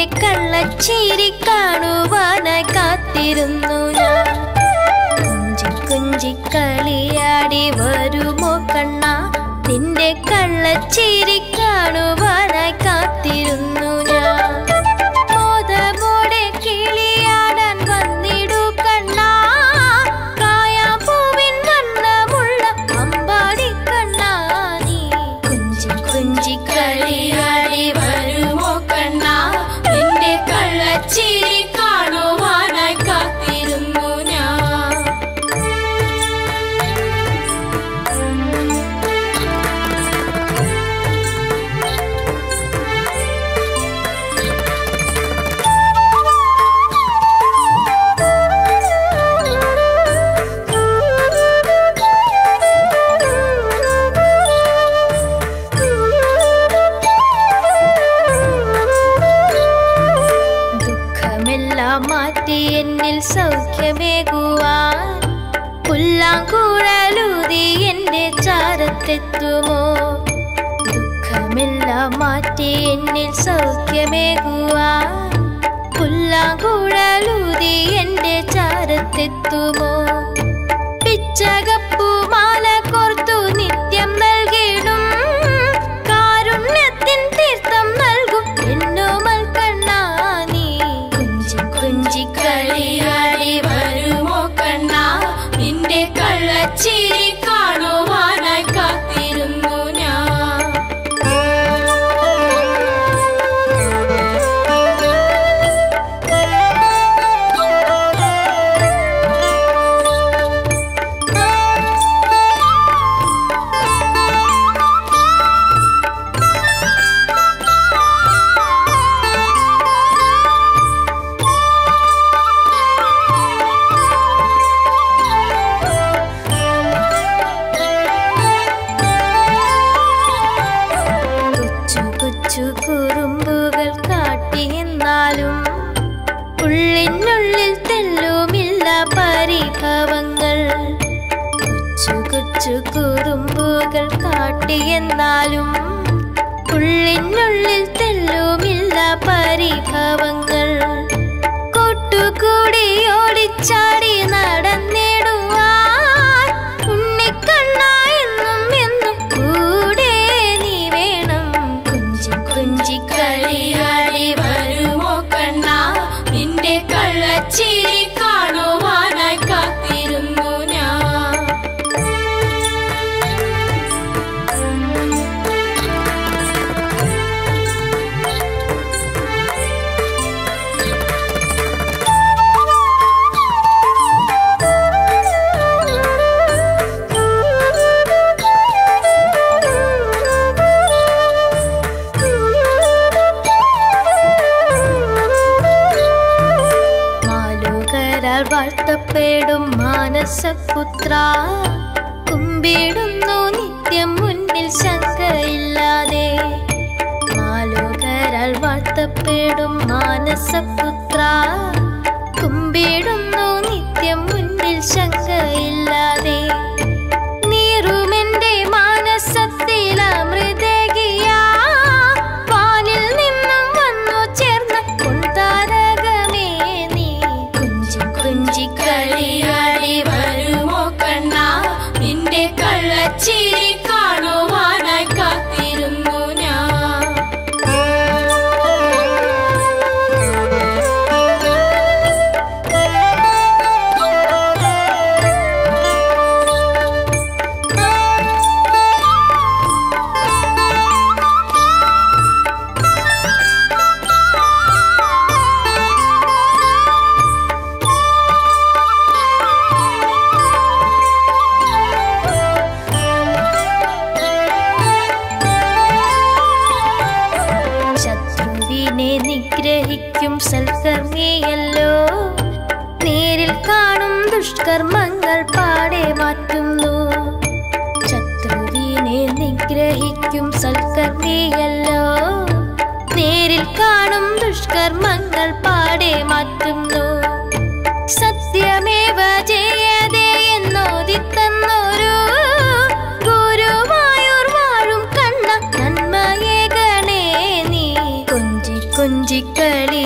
നിന്റെ കള്ളച്ചീരി കാണുവാനായി കാത്തിരുന്നു ഞാൻ കുഞ്ചി കുഞ്ചി കളിയാടി വരുമോ കണ്ണ നിന്റെ കള്ളച്ചീരി കാണുവാനായി കാത്തിരുന്നു ഞാൻ മോദമോടെ കിളിയാടാൻ വന്നിടു കണ്ണാ കായാപ്പൂവിൻ വണ്ണമുള്ള അമ്പാടി കണ്ണാ നീ കുഞ്ചി കുഞ്ചി കളിയാടി വരുമോ കണ്ണാ നിന്റെ കള്ളച്ചിരി കാണുവാനായി കാത്തിരുന്നു ഞാൻ ദുഃഖമെല്ലാം മാറ്റി എന്നിൽ സൗഖ്യമേകുവാൻ പുല്ലാങ്കുഴലൂതി എന്റെ ചാരത്തെത്തുമോ ദുഃഖമെല്ലാം മാറ്റി എന്നിൽ സൗഖ്യമേകുവാൻ പുല്ലാങ്കുഴലൂതി എന്റെ ചാരത്തെത്തുമോ പിച്ചകപ്പൂമാല കോർത്തു നിത്യം നൽകിടും കാരുണ്യത്തിൻ തീർത്ഥം നൽകും എന്നോമൽ കണ്ണാ നീ കുഞ്ചി കുഞ്ചി കളിയാടി വരുമോ കണ്ണാ നിന്റെ കള്ളച്ചിരി കാണുവാനായി കാത്തിരുന്നു ഞാൻ കൊച്ചു കൊച്ചു കുറുമ്പുകൾ കാട്ടി എന്നാലും ഉള്ളിനുള്ളിൽ തെല്ലുമില്ല പരിഭവങ്ങൾ കൊച്ചു കൊച്ചു കുറുമ്പുകൾ കാട്ടി എന്നാലും ഉള്ളിനുള്ളിൽ തെല്ലുമില്ല പരിഭവങ്ങൾ കൊട്ടുകൂടി ഓടിച്ചാടി നടന്നിടുവാൻ ഉണ്ണിക്കണ്ണ എന്നും എന്നും കൂടെ നീ വേണം കുഞ്ചി കുഞ്ചി കളിയാടി വരുമോ കണ്ണ നിന്റെ കള്ളച്ചിരി കാണുവാനായി കാത്തിരുന്നു ഞാൻ മാലുകരാൽ വാഴ്ത്തപ്പെടും മാനസപുത്ര കുമ്പിടുന്നു നിത്യം മുന്നിൽ ശങ്കയില്ലാതെ മാലുകരാൽ വാഴ്ത്തപ്പെടും മാനസപുത്ര കുമ്പിടുന്നു നിത്യം മുന്നിൽ ശങ്കയില്ലാതെ നീറുമെന്റെ മാനസത്തിൽ അമൃതകിയാ വാനിൽ നിന്നും വന്നു ചേർന്ന പൊൻതാരകമേ നീ കുഞ്ചി കുഞ്ചി കളിയാടി വരുമോ കണ്ണാ നിന്റെ കള്ളച്ചിരി കാണുവാനായി കാത്തിരുന്നു ഞാൻ ശത്രുവിനെ നിഗ്രഹിക്കും സൽക്കർമ്മിയല്ലോ നേരിൽ കാണും ദുഷ്കർമ്മങ്ങൾ പാടെ മാറ്റുന്നു ശത്രുവിനെ നിഗ്രഹിക്കും സൽക്കർമ്മിയല്ലോ നേരിൽ കാണും ദുഷ്കർമ്മങ്ങൾ പാടെ മാറ്റുന്നു സത്യമേവ ജയതേ എന്നോദിത്തന്നൊരു ഗുരുവായൂർ വാഴും കണ്ണ നന്മയെ ഗണേ നീ കൊഞ്ചി കൊഞ്ചി കളി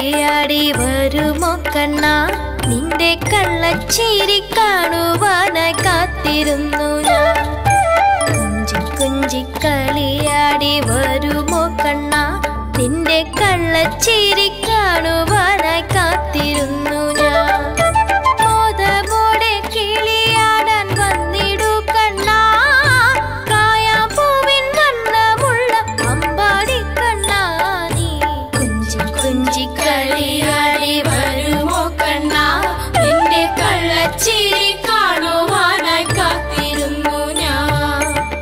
കണ്ണ നിന്റെ കള്ളച്ചേരി കാണുവാനായി കാത്തിരുന്നു ഞാൻ കുഞ്ചി കുഞ്ചി കളിയാടി വരുമോ കണ്ണ നിന്റെ കള്ളച്ചേരി കാണുവാനായി കാത്തിരുന്നു ഞാൻ മോദമോടെ കിളിയാടാൻ വന്നിടു കണ്ണാ കായാപ്പൂവിൻ വണ്ണമുള്ള അമ്പാടി കണ്ണാ നീ കുഞ്ചി കുഞ്ചി കളിയാടി വരുമോ കണ്ണാ നിന്റെ കള്ളച്ചിരി കാണുവാനായി കാത്തിരുന്നു ഞാൻ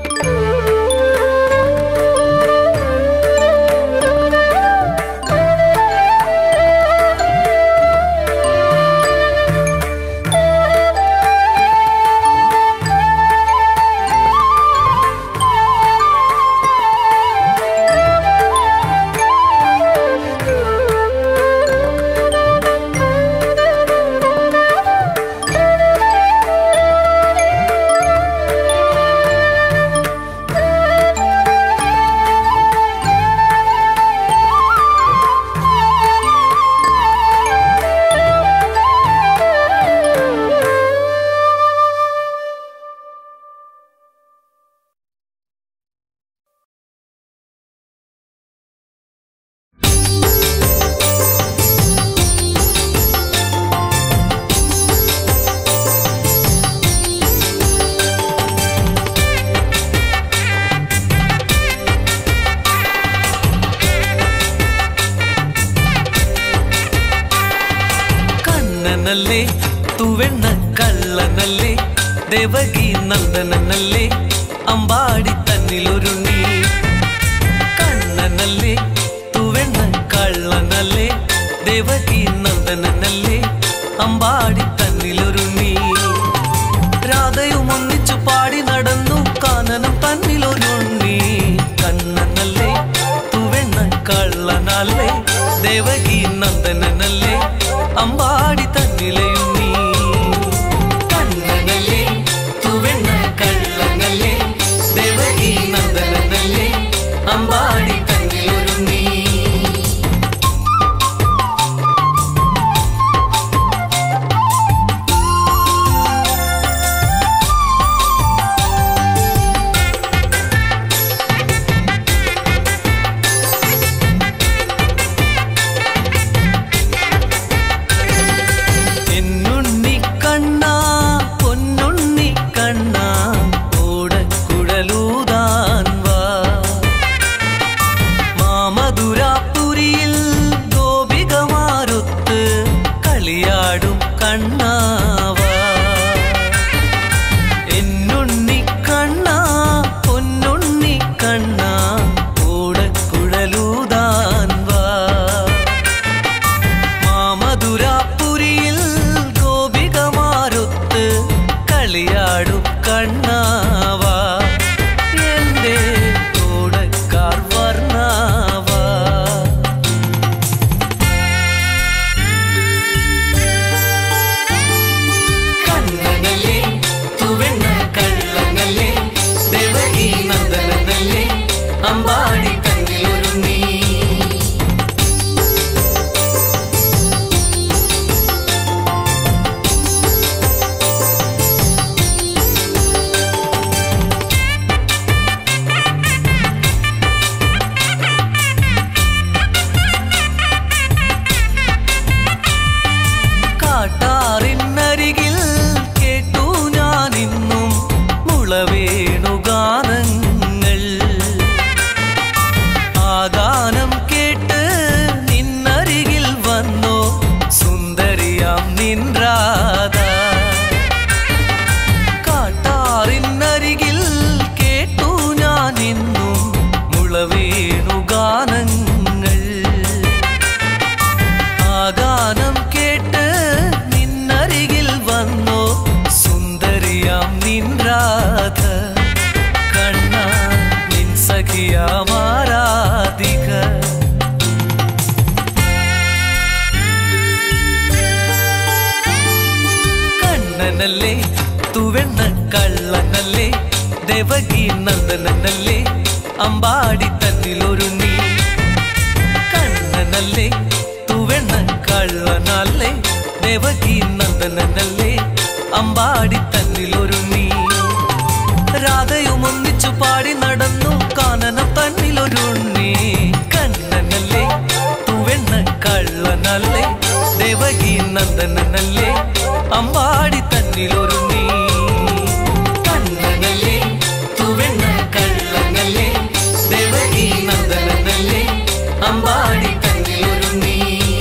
കണ്ണനല്ലേ തുവെണ്ണ കള്ളനല്ലേ ദേവകി നന്ദനല്ലേ അമ്പാടി തന്നിലൊരുണ്ണി കണ്ണനല്ലേ തുവെണ്ണ കള്ളനല്ലേ ദേവകി നന്ദനല്ലേ അമ്പാടി തന്നിലൊരുണ്ണി രാധയും ഒന്നിച്ചു പാടി നടന്നു കാനനം തന്നിലൊരുണ്ണി കണ്ണനല്ലേ തുവെണ്ണ കള്ളനല്ലേ ദേവകി നന്ദനല്ലേ അമ്പാടി തന്നിലയുണ്ണി കണ്ണനല്ലേ തുവെണ്ണ കള്ളനല്ലേ ദേവകി നന്ദനല്ലേ അമ്പാടി തന്നിലൊരുണ്ണി എന്നുണ്ണി കണ്ണ പൊന്നുണ്ണി കണ്ണ ഓടക്കുഴലൂതാൻ വാ മാമധുരാപുരിയിൽ ഗോപികമാരൊത്ത് കളിയാടും കണ്ണാവാ എന്നുണ്ണി കണ്ണ പൊന്നുണ്ണി കണ്ണ ഓടക്കുഴലൂതാൻ വാ മാമധുരാപുരിയിൽ ഗോപികമാരൊത്ത് കളിയാടും കണ്ണാവാ എന്റെ ഓടക്കാർ വർണ്ണാവാ കണ്ണനല്ലേ തുവെണ്ണ കള്ളനല്ലേ ദേവകി നന്ദനല്ലേ അമ്പാടി കണ്ണിലൊരുങ്ങി കാട്ടാറിനരികിൽ കേട്ടു ഞാൻ ഇന്നും മുളവേണുഗാനങ്ങൾ ആ ഗാനം കേട്ട് നിന്നരികിൽ വന്നോ സുന്ദരിയാം നിൻരാധ കാട്ടാറിനരികിൽ കേട്ടു ഞാൻ ഇന്നും മുളവേണുഗാനങ്ങൾ ആ ഗാനം കേട്ട് നിന്നരികിൽ വന്നോ സുന്ദരിയാം നിൻരാധ കണ്ണ നിൻ സഖിയാമാരാധിക കണ്ണനല്ലേ തുവെണ്ണ കള്ളനല്ലേ ദേവകി നന്ദനല്ലേ അമ്പാടി തന്നിലൊരു നീ കണ്ണനല്ലേ തുവെണ്ണ കള്ളനല്ലേ ദേവകി നന്ദനല്ലേ അമ്പാടി തന്നിലൊരുണ്ണി രാധയും ഒന്നിച്ചു പാടി നടന്നു കാനനം തന്നിലൊരുണ്ണി കണ്ണനല്ലേ തുവെണ്ണ കള്ളനല്ലേ ദേവകി നന്ദനല്ലേ അമ്പാടി തന്നിലൊരുണ്ണി കണ്ണനല്ലേ തുവെണ്ണ കള്ളനല്ലേ ദേവകി നന്ദനല്ലേ അമ്പാടി തന്നിലൊരുണ്ണി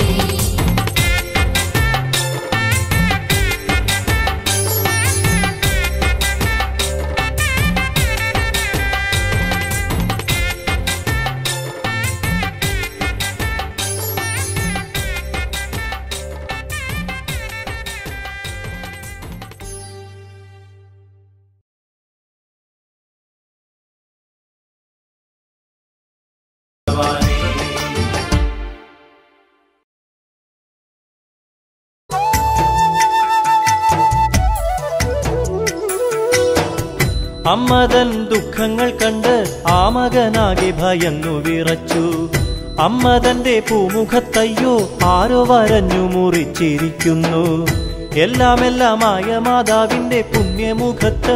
അമ്മതൻ ദുഃഖങ്ങൾ കണ്ട് ആ മകനാകെ ഭയന്നു വിറച്ചു അമ്മതന്റെ പൂമുഖത്തയ്യോ ആരോ വരഞ്ഞു മുറിച്ചിരിക്കുന്നു എല്ലാമെല്ലാമായ മാതാവിന്റെ പുണ്യമുഖത്ത്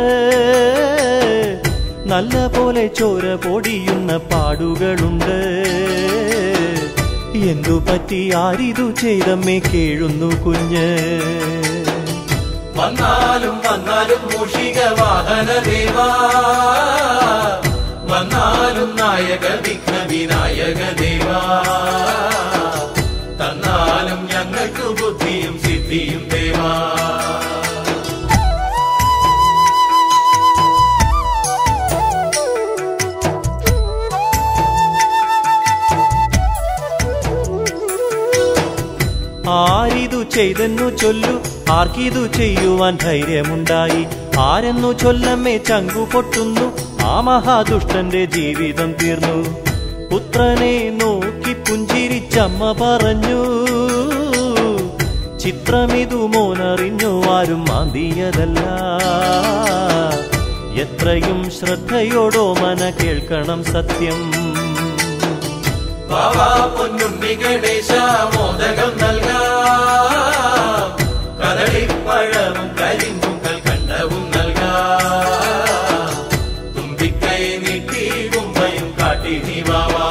നല്ല പോലെ ചോര പൊടിയുന്ന പാടുകളുണ്ട് എന്തു പറ്റി ആരിതു ചെയ്തമ്മേ കേഴുന്നു കുഞ്ഞ് വന്നാലും വന്നാലും മൂഷിക വാഹന ദേവാ വന്നാലും നായക വിഘ്ന വിനായക ദേവാ തന്നാലും ഞങ്ങൾക്ക് ബുദ്ധിയും സിദ്ധിയും ദേവാ ആരിതു ചെയ്തെന്നു ചൊല്ലു ആർക്കിതു ചെയ്യുവാൻ ധൈര്യമുണ്ടായി ആരെന്നു ചൊല്ലമ്മേ ചങ്കു പൊട്ടുന്നു ആ മഹാദുഷ്ടന്റെ ജീവിതം തീർന്നു പുത്രനെ നോക്കി പുഞ്ചിരിച്ചമ്മ പറഞ്ഞു ചിത്രമിതു മോനറിഞ്ഞു ആരും മാന്തിയതല്ല എത്രയും ശ്രദ്ധയോടോ മന കേൾക്കണം സത്യം ബാബാ പൊന്നുണ്ണി ഗണേശ മോദകം നൽകാം കദളിപ്പഴവും കരിമ്പും കൽക്കണ്ടവും നൽകാം തുമ്പിക്കൈ നീട്ടി കുമ്പയും കാട്ടി നീ ബാബാ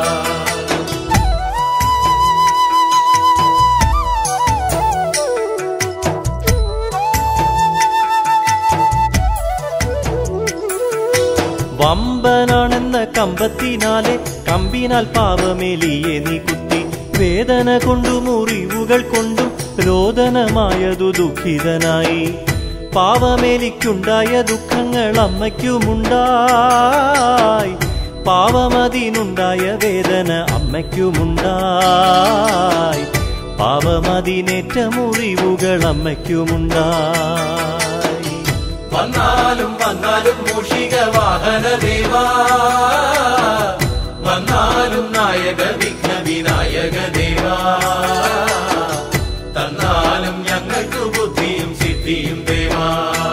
വമ്പനാണെന്ന കമ്പത്തിനാലെ കമ്പിനാൽ പാവമേലിയെ നീ കുത്തി വേദന കൊണ്ടു മുറിവുകൾ കൊണ്ടും രോദനമായതു ദുഃഖിതനായി പാവമേലിക്കുണ്ടായ ദുഃഖങ്ങൾ അമ്മയ്ക്കുമുണ്ടായി പാവമതിനുണ്ടായ വേദന അമ്മയ്ക്കുമുണ്ടായി പാവമതിനേറ്റ മുറിവുകൾ അമ്മയ്ക്കുമുണ്ടായി വന്നാലും വന്നാലും മൂഷിക വാഹന ദേവാ വന്നാലും നായക വിഘ്ന വിനായക ദേവാ തന്നാലും ഞങ്ങൾക്ക് ബുദ്ധിയും സിദ്ധിയും ദേവാ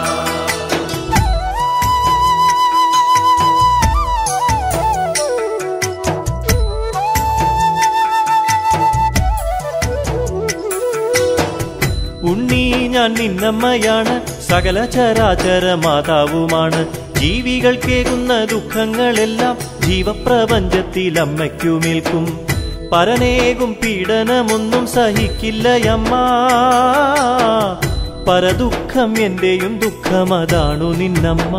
ഉണ്ണി ഞാൻ നിന്നമ്മയാണ് സകല ചരാചര മാതാവുമാണ് ജീവികൾ കേകുന്ന ദുഃഖങ്ങളെല്ലാം ജീവപ്രപഞ്ചത്തിൽ അമ്മയ്ക്കുമേൽക്കും പരനേകും പീഡനമൊന്നും സഹിക്കില്ലയമ്മ പരദുഃഖം എന്റെയും ദുഃഖമതാണു നിന്നമ്മ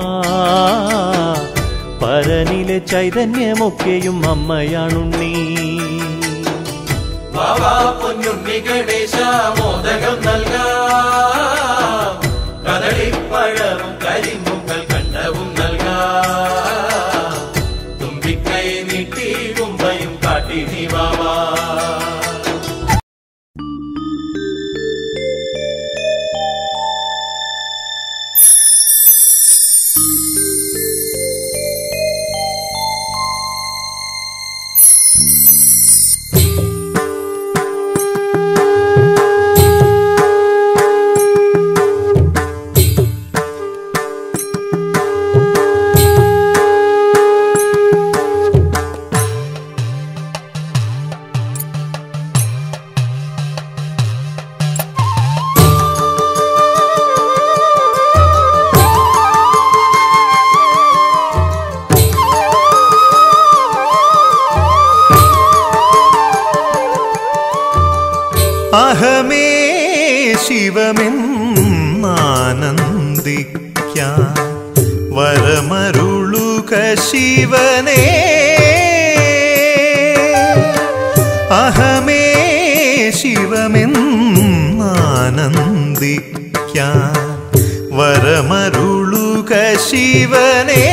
പരനിലെ ചൈതന്യമൊക്കെയും അമ്മയാണുണ്ണീ ബാബാ പൊന്നുണ്ണി ഗണേശ മോദകം നൽകാം കദളിപ്പഴവും കരിമ്പും കൽക്കണ്ടവും നൽകാം തുമ്പിക്കൈ നീട്ടി കുമ്പയും കാട്ടി നീ ബാബാ അഹമേ ശിവമെന്നാനന്ദിക്കാൻ വരമരുളുക ശിവനേ അഹമേ ശിവമെന്നാനന്ദിക്കാൻ വരമരുളുക ശിവനേ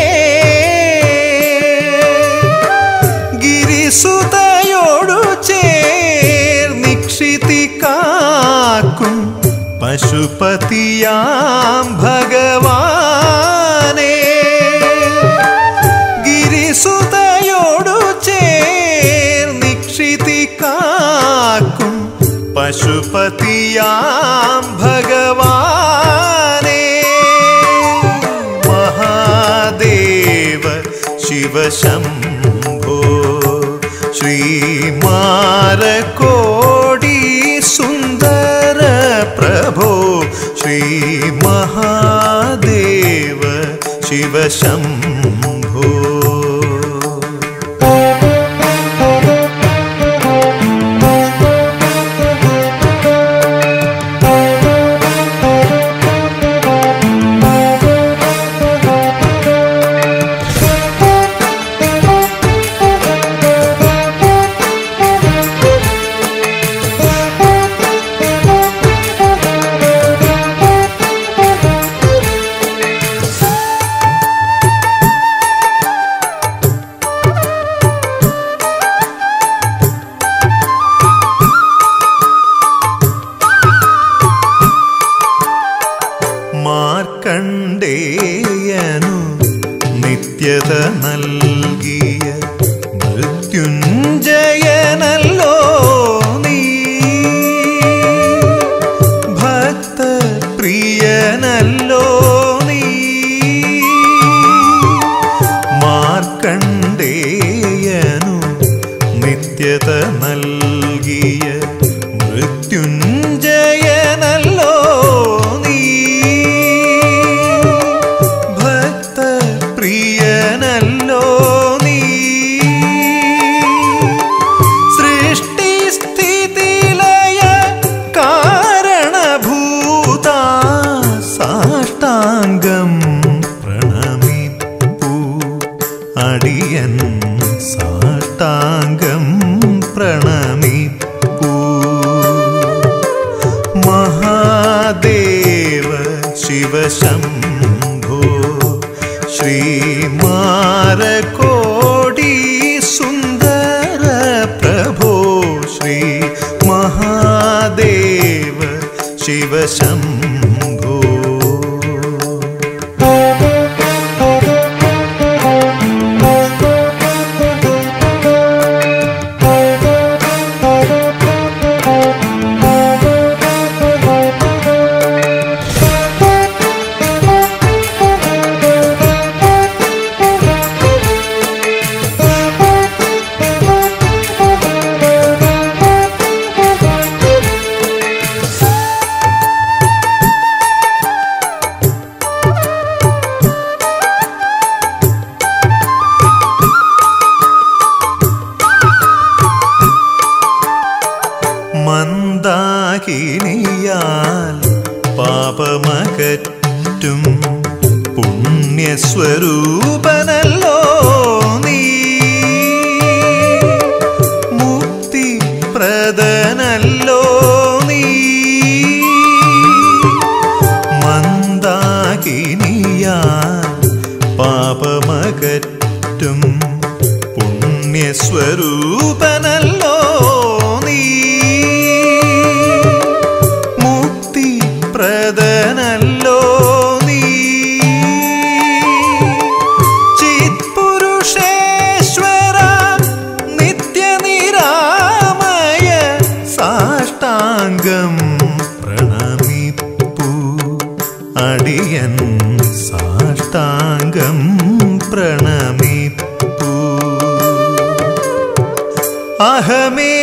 ഗിരിസുതയോടു ചേർനിക്ഷിതി കാക്കും പശുപതിയാം ഭഗവാനേ ഗിരിസുതയോടു ചേർനിക്ഷിതി കാക്കും പശുപതിയാം ഭഗവാനേ മഹാദേവ ശിവശംഭോ ശ്രീമാരകോടി സുന്ദര പ്രഭോ ശ്രീ മഹാദേവ ശിവശംഭോ മാർക്കണ്ഡേയനു നിത്യത നൽകിയ മൃത്യുഞ്ജയനല്ലോ നീ ഭക്തപ്രിയനല്ലോ നീ മാർക്കണ്ഡേയനു നിത്യത നൽകിയ മൃത്യുഞ്ജയനല്ലോ നീ ഭക്തപ്രിയനല്ലോ നീ സൃഷ്ടിസ്ഥിതിലയ കാരണഭൂത സാഷ്ടാംഗം പ്രണമിപ്പൂ അടിയൻ സാഷ്ടാംഗം പ്രണമിപ്പൂ മഹാദേവ ശിവശംഭോ ശ്രീമാരകോടി സുന്ദര പ്രഭോ ശ്രീ മഹാദേവ ശിവശംഭോ മന്ദാകിനിയാൽ പാപമകറ്റും പുണ്യസ്വരൂപനല്ലോ നീ മുക്തി പ്രദനല്ലോ നീ മന്ദാകിനിയാൽ പാപമകറ്റും പുണ്യസ്വരൂപനല്ലോ നീ മുക്തി പ്രദനല്ലോ നീ ചിത്പുരുഷേശ്വര നിത്യനിരാമയ സാഷ്ടാംഗം പ്രണമിപ്പൂ അടിയൻ സാഷ്ടാംഗം പ്രണമിപ്പൂ അഹമേ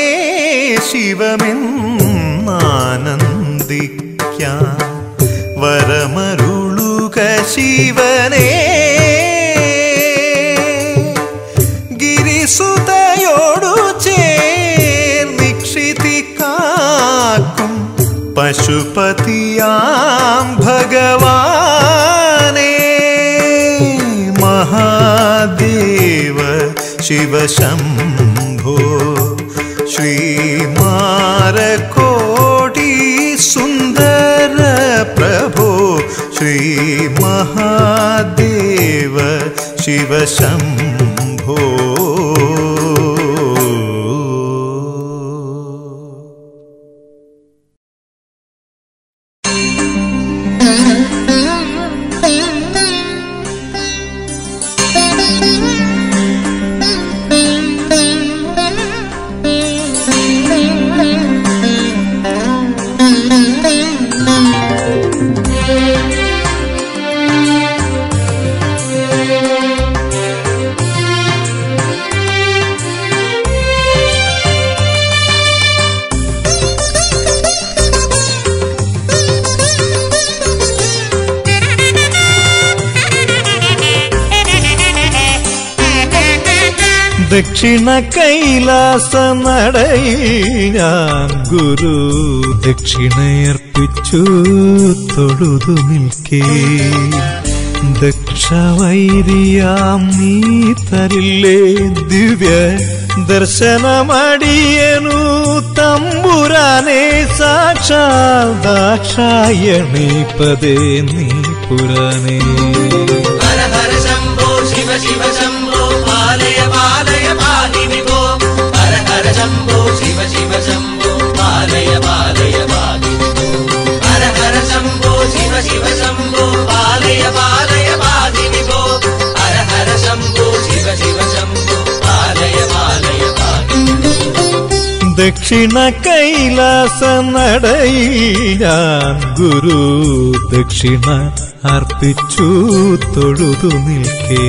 ശിവമെന്നാനന്ദിക്കാൻ വരമരുളുക ശിവനേ ഗിരിസുതയോടു ചേർനിക്ഷിതി കാക്കും പശുപതിയാം ഭഗവാനേ മഹാദേവ ശിവശംഭോ ശ്രീമാരകോടി സുന്ദര പ്രഭോ ശ്രീ മഹാദേവ ശിവശംഭോ ദക്ഷിണ കൈലാസ നടയിൽ ഞാൻ ഗുരു ദക്ഷിണയർപ്പിച്ചു തൊഴുതു നിൽക്കേ ദക്ഷവൈരിയാം നീ തരില്ലേ ദിവ്യ ദർശനമടിയനു തമ്പുരാനെ സാക്ഷാൽ ദാക്ഷായണി പദേ നീ പുരാനേ ഹര ഹര ശംഭോ ശിവ ശിവ ശംഭോ പാലയ പാലയ പാലി വിഭോ ഹര ഹര ശംഭോ ശിവ ശിവ ശംഭോ പാലയ പാലയ പാലി വിഭോ ഹര ഹര ശംഭോ ശിവ ശിവ ശംഭോ പാലയ പാലയ പാലി വിഭോ ഹര ഹര ശംഭോ ശിവ ശിവ ശംഭോ പാലയ പാലയ പാലി ദക്ഷിണ കൈലാസ നടയിൽ ഞാൻ ഗുരു ദക്ഷിണ അർപ്പിച്ചു തൊഴുതു നിൽക്കേ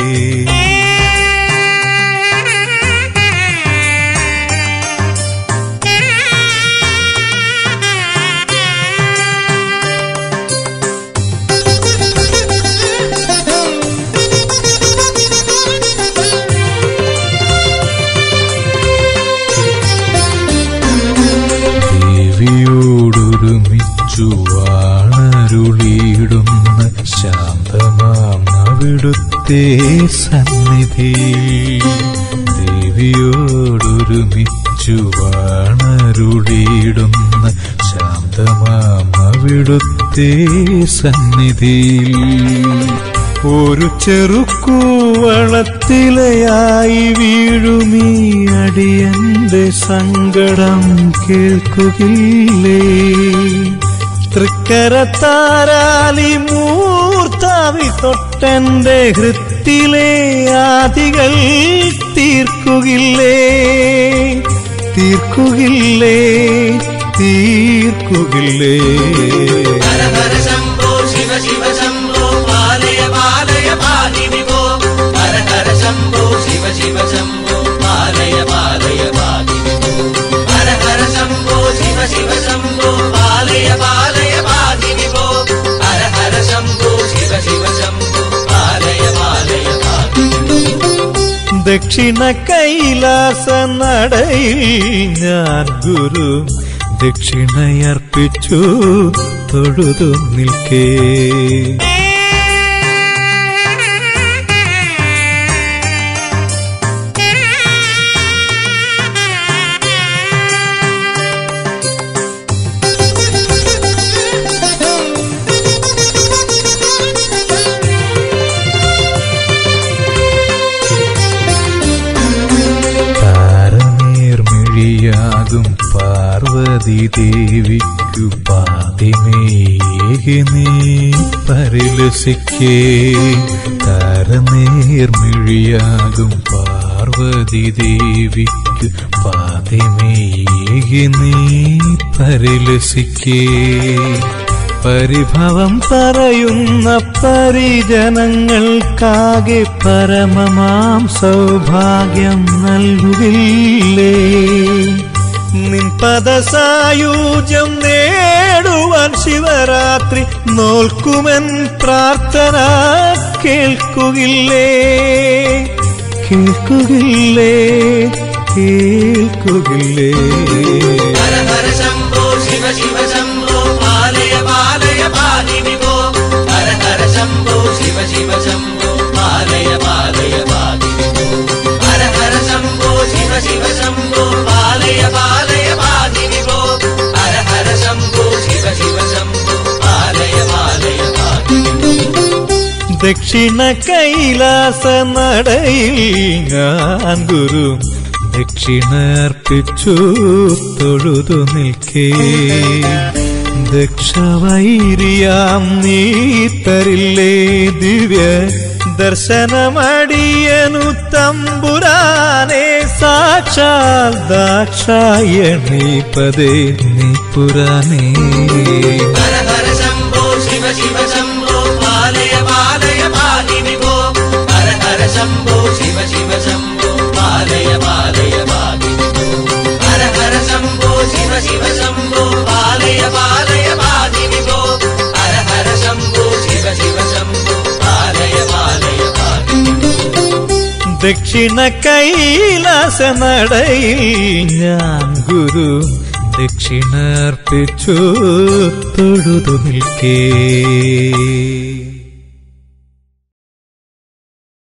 ദേവിയോടൊരുമിച്ചു വാണരുളിയിടുന്ന ശാന്തമാം അവിടുത്തെ സന്നിധി ദേവിയോടൊരുമിച്ചു വാണരുളിയിടുന്ന ശാന്തമാം അവിടുത്തെ സന്നിധിയിൽ ഒരു ചെറുക്കൂവളത്തിലയായി വീഴുമീ അടിയന്റെ സങ്കടം കേൾക്കുകില്ലേ തൃക്കരത്താരാലി മൂർത്താവി തൊട്ടന്റെ ഹൃത്തിലെ ആദികൾ തീർക്കുകില്ലേ തീർക്കുകില്ലേ തീർക്കുകില്ലേ ഹര ഹര ശംഭോ ശിവ ശിവ ശംഭോ പാലയ പാലയ പാലി വിഭോ ഹര ഹര ശംഭോ ശിവ ശിവ ശംഭോ പാലയ പാലയ പാലി വിഭോ ഹര ഹര ശംഭോ ശിവ ശിവ ശംഭോ പാലയ പാലയ പാലി വിഭോ ഹര ഹര ശംഭോ ശിവ ശിവ ശംഭോ പാലയ പാലയ പാലി ദക്ഷിണ കൈലാസ നടയിൽ ഞാൻ ഗുരു ദക്ഷിണയർപ്പിച്ചു തൊഴുതു നിൽക്കേ താരനീർമിഴിയാകും പാർവതി ദേവിക്കു പാതിമേകി നീ പരിലസിക്കേ താരനീർമിഴിയാകും പാർവതി ദേവിക്കു പാതിമേകി നീ പരിലസിക്കേ പരിഭവം പറയുന്ന പരിജനങ്ങൾക്കാകെ പരമമാം സൗഭാഗ്യം നൽകുകില്ലേ നിൻ പദസായൂജ്യം നേടുവാൻ ശിവരാത്രി നോൽക്കുമെൻ പ്രാർത്ഥന കേൾക്കുകില്ലേ കേൾക്കുകില്ലേ കേൾക്കുകില്ലേ ഹര ഹര ശംഭോ ശിവ ശിവ ശംഭോ പാലയ പാതി വിഭോ ഹര ഹര ശംഭോ ശിവ ശിവ ശംഭോ പാലയ പാലയ പാതി വിഭോ ഹര ഹര ശംഭോ ശിവ ശിവ ശംഭോ പാലയ പാലയ പാതി വിഭോ ഹര ഹര ശംഭോ ശിവ ശിവ ശംഭോ പാലയ പാലയ പാതി വിഭോ ദക്ഷിണ കൈലാസ നടയിൽ ഞാൻ ഗുരു ദക്ഷിണർപ്പിച്ചു തൊഴുതു നിൽക്കേ ദക്ഷവൈരിയാം നീ തരില്ലേ ദിവ്യ ദർശനമടിയനു തമ്പുരാനെ സാക്ഷാൽ ദാക്ഷായണി പദേ നീ പുരാനേ ഹര ഹര ശംഭോ ശിവ ശിവ ശംഭോ പാലയ പാലയ പാതി വിഭോ ഹര ഹര ശംഭോ ശിവ ശിവ ശംഭോ പാലയ പാലയ പാതി വിഭോ ഹര ഹര ശംഭോ ശിവ ശിവ ശംഭോ പാലയ പാലയ പാതി വിഭോ ഹര ഹര ശംഭോ ശിവ ശിവ ശംഭോ പാലയ പാലയ പാതി വിഭോ ദക്ഷിണ കൈലാസ നടയിൽ ഞാൻ ഗുരു ദക്ഷിണർപ്പിച്ചു തൊഴുതു നിൽക്കേ